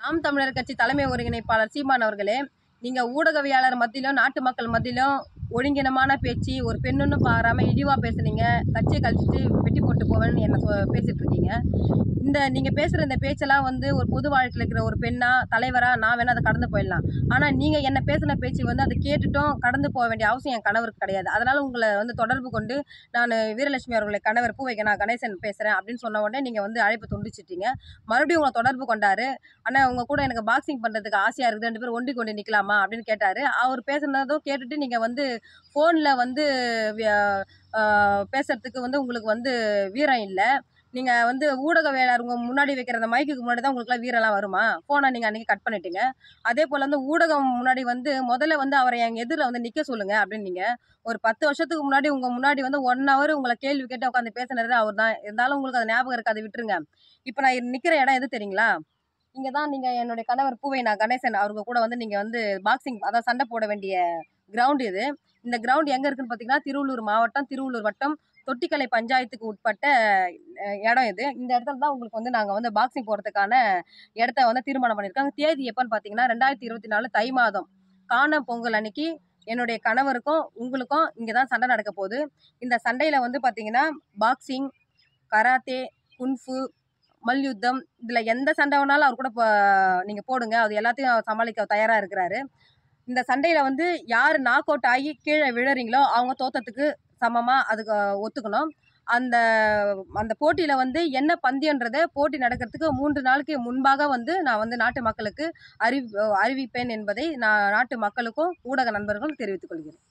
நாம் தமிழர் கட்சி தலைமை ஒருங்கிணைப்பாளர் சீமான் அவர்களே நீங்க ஊடகவியாளர் மத்தியிலும் நாட்டு மக்கள் மத்தியிலும் ஒழுங்கினமான பேச்சு ஒரு பெண்ணுன்னு பாராம இழிவா பேசுனீங்க கட்சியை கழிச்சிட்டு வெட்டி போட்டு போவேன்னு என்ன சொ- பேசிட்டு இருக்கீங்க இந்த நீங்க பேசுற இந்த பேச்செல்லாம் வந்து ஒரு பொது வாழ்க்கையில் இருக்கிற ஒரு பெண்ணா தலைவரா நான் வேணா அதை கடந்து போயிடலாம் ஆனா நீங்க என்ன பேசின பேச்சு வந்து அதை கேட்டுட்டும் கடந்து போக வேண்டிய அவசியம் என் கணவருக்கு கிடையாது அதனால உங்களை வந்து தொடர்பு கொண்டு நான் வீரலட்சுமி அவர்களை கணவர் பூவைக்கு நான் கணேசன் பேசுறேன் அப்படின்னு சொன்ன உடனே நீங்க வந்து அழைப்பு துண்டிச்சிட்டீங்க மறுபடியும் உங்களை தொடர்பு கொண்டாரு ஆனா உங்க கூட எனக்கு பாக்ஸிங் பண்றதுக்கு ஆசையா இருக்குது ரெண்டு பேரும் ஒண்டி கொண்டு நிக்கலாமா அப்படின்னு கேட்டாரு அவர் பேசுனதும் கேட்டுட்டு நீங்க வந்து போன்ல வந்து வி- ஆஹ் பேசுறதுக்கு வந்து உங்களுக்கு வந்து வீரம் இல்ல நீங்க வந்து ஊடகவியலாளர் உங்க முன்னாடி வைக்கிற அந்த மைக்குக்கு முன்னாடி தான் உங்களுக்குலாம் வீரெல்லாம் வருமா போனை நீங்க அன்னைக்கு கட் பண்ணிட்டீங்க அதே போல வந்து ஊடகம் முன்னாடி வந்து முதல்ல வந்து அவரை எங்க எதிரில் வந்து நிக்க சொல்லுங்க அப்படின்னீங்க ஒரு பத்து வருஷத்துக்கு முன்னாடி உங்க முன்னாடி வந்து ஒன் ஹவர் உங்களை கேள்வி கேட்டு உட்காந்து பேசினது அவர் தான் இருந்தாலும் உங்களுக்கு அது ஞாபகம் இருக்காது விட்டுருங்க இப்போ நான் நிக்கிற இடம் எது தெரியுங்களா இங்கே தான் நீங்கள் என்னுடைய கணவர் பூவை நான் கணேசன் அவருக்கு கூட வந்து நீங்கள் வந்து பாக்ஸிங் அதாவது சண்டை போட வேண்டிய கிரவுண்ட் இது இந்த கிரவுண்ட் எங்கே இருக்குன்னு பார்த்தீங்கன்னா திருவள்ளூர் மாவட்டம் திருவள்ளூர் வட்டம் தொட்டிக்கலை பஞ்சாயத்துக்கு உட்பட்ட அஹ், இடம் இது இந்த இடத்துல தான் உங்களுக்கு வந்து நாங்கள் வந்து பாக்ஸிங் போகிறதுக்கான இடத்த வந்து தீர்மானம் பண்ணியிருக்காங்க தேதி எப்போன்னு பார்த்தீங்கன்னா ரெண்டாயிரத்தி இருபத்தி நாலு தை மாதம் காண பொங்கல் அன்னைக்கு என்னுடைய கணவருக்கும் உங்களுக்கும் இங்கே தான் சண்டை நடக்க போகுது இந்த சண்டையில் வந்து பார்த்தீங்கன்னா பாக்ஸிங் கராத்தே குன்ஃபு மல்யுத்தம் இதில் எந்த சண்டை வேணாலும் அவர் கூட இப்போ நீங்கள் போடுங்க அது எல்லாத்தையும் அவர் சமாளிக்க தயாராக இருக்கிறாரு இந்த சண்டையில் வந்து யார் நாக் அவுட் ஆகி கீழே விழுறீங்களோ அவங்க தோத்தத்துக்கு சமமாக அதுக்கு ஒத்துக்கணும் அந்த அந்த போட்டியில் வந்து என்ன பந்தயன்றதை போட்டி நடக்கிறதுக்கு மூன்று நாளுக்கு முன்பாக வந்து நான் வந்து நாட்டு மக்களுக்கு அறிவி அறிவிப்பேன் என்பதை நான் நாட்டு மக்களுக்கும் ஊடக நண்பர்களும் தெரிவித்துக் கொள்கிறேன்